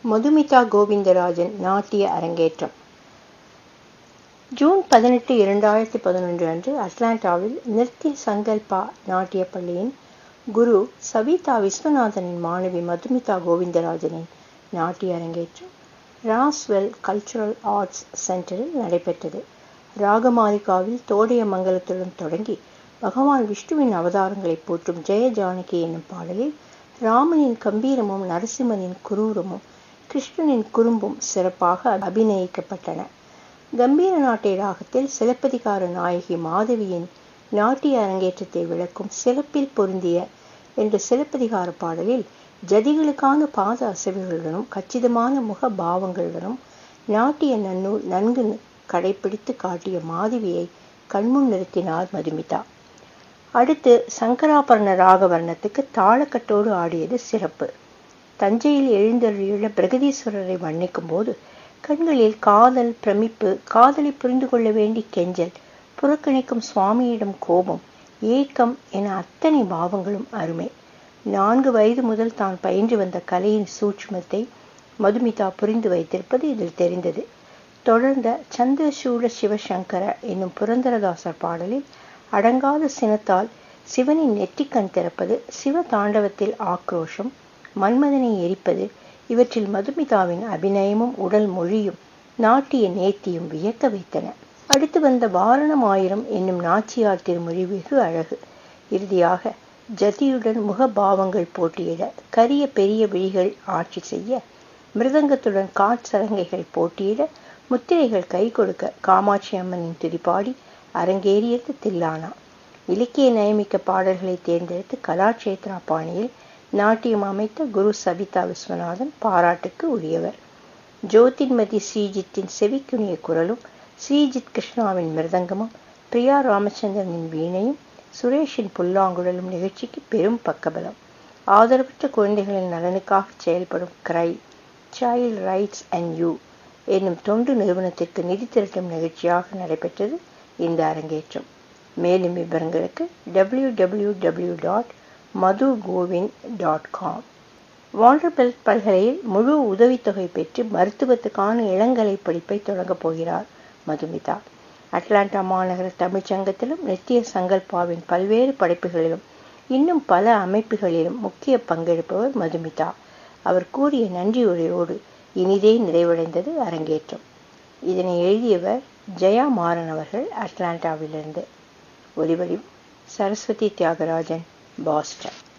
மதுமிதா கோவிந்தராஜன் நாட்டிய அரங்கேற்றம் ஜூன் பதினெட்டு இரண்டாயிரத்தி பதினொன்று அன்று அட்லாண்டாவில் நிருத்ய சங்கல்பா நாட்டிய பள்ளியின் குரு சவிதா விஸ்வநாதனின் மாணவி மதுமிதா கோவிந்தராஜனின் நாட்டிய அரங்கேற்றம் ராஸ்வெல் கல்ச்சுரல் ஆர்ட்ஸ் சென்டரில் நடைபெற்றது ராகமாலிகாவில் தோடைய மங்கலத்துடன் தொடங்கி பகவான் விஷ்ணுவின் அவதாரங்களை போற்றும் ஜெய ஜானகி என்னும் பாடலில் ராமனின் கம்பீரமும் நரசிம்மனின் குரூரமும் கிருஷ்ணனின் குறும்பும் சிறப்பாக அபிநயிக்கப்பட்டன கம்பீர நாட்டை ராகத்தில் சிலப்பதிகார நாயகி மாதவியின் நாட்டிய அரங்கேற்றத்தை விளக்கும் சிறப்பில் பொருந்திய என்ற சிலப்பதிகார பாடலில் ஜதிகளுக்கான பாத அசைவுகளுடனும் கச்சிதமான முக பாவங்களுடனும் நாட்டிய நன்னூல் நன்கு கடைபிடித்து காட்டிய மாதவியை கண்முன் நிறுத்தினார் மதுமிதா அடுத்து சங்கராபரண ராகவர்ணத்துக்கு தாளக்கட்டோடு ஆடியது சிறப்பு தஞ்சையில் எழுந்தருளியுள்ள பிரகதீஸ்வரரை வர்ணிக்கும் போது கண்களில் காதல் பிரமிப்பு காதலை புரிந்து கொள்ள வேண்டி கெஞ்சல் புறக்கணிக்கும் சுவாமியிடம் கோபம் ஏக்கம் என அத்தனை பாவங்களும் அருமை நான்கு வயது முதல் தான் பயின்று வந்த கலையின் சூட்சுமத்தை மதுமிதா புரிந்து வைத்திருப்பது இதில் தெரிந்தது தொடர்ந்த சந்திரசூட சிவசங்கர என்னும் புரந்தரதாசர் பாடலில் அடங்காத சினத்தால் சிவனின் நெற்றிக்கண் திறப்பது சிவ தாண்டவத்தில் ஆக்ரோஷம் மன்மதனை எரிப்பது இவற்றில் மதுமிதாவின் அபிநயமும் உடல் மொழியும் நாட்டிய நேர்த்தியும் வியக்க வைத்தன அடுத்து வந்த வாரணம் ஆயிரம் என்னும் நாச்சியார் திருமொழி வெகு அழகு இறுதியாக ஜதியுடன் முகபாவங்கள் போட்டியிட கரிய பெரிய விழிகள் ஆட்சி செய்ய மிருதங்கத்துடன் காட்சரங்கைகள் போட்டியிட முத்திரைகள் கை கொடுக்க காமாட்சி அம்மனின் துதிப்பாடி அரங்கேறியது தில்லானா இலக்கிய நயமிக்க பாடல்களை தேர்ந்தெடுத்து கலாட்சேத்ரா பாணியில் நாட்டியம் அமைத்த குரு சவிதா விஸ்வநாதன் பாராட்டுக்கு உரியவர் ஜோதிர்மதி ஸ்ரீஜித்தின் செவிக்குனிய குரலும் ஸ்ரீஜித் கிருஷ்ணாவின் மிருதங்கமும் பிரியா ராமச்சந்திரனின் வீணையும் சுரேஷின் புல்லாங்குழலும் நிகழ்ச்சிக்கு பெரும் பக்கபலம் ஆதரவற்ற குழந்தைகளின் நலனுக்காக செயல்படும் CRY child rights and you என்னும் தொண்டு நிறுவனத்திற்கு நிதி திரட்டும் நிகழ்ச்சியாக நடைபெற்றது இந்த அரங்கேற்றம் மேலும் விவரங்களுக்கு W W W dot Madhu Govind dot com Vanderbilt பல்கலையில் முழு உதவித்தொகை பெற்று மருத்துவத்துக்கான இளங்கலை படிப்பை தொடங்கப் போகிறார் மதுமிதா அட்லாண்டா மாநகர தமிழ்ச்சங்கத்திலும் நித்திய சங்கல்பாவின் பல்வேறு படைப்புகளிலும் இன்னும் பல அமைப்புகளிலும் முக்கிய பங்கெடுப்பவர் மதுமிதா அவர் கூறிய நன்றியுரையோடு இனிதே நிறைவடைந்தது அரங்கேற்றம் இதனை எழுதியவர் ஜெயா மாறன் அவர்கள் அட்லாண்டாவிலிருந்து ஒலிவடிவம் சரஸ்வதி தியாகராஜன் பாஸ்டன்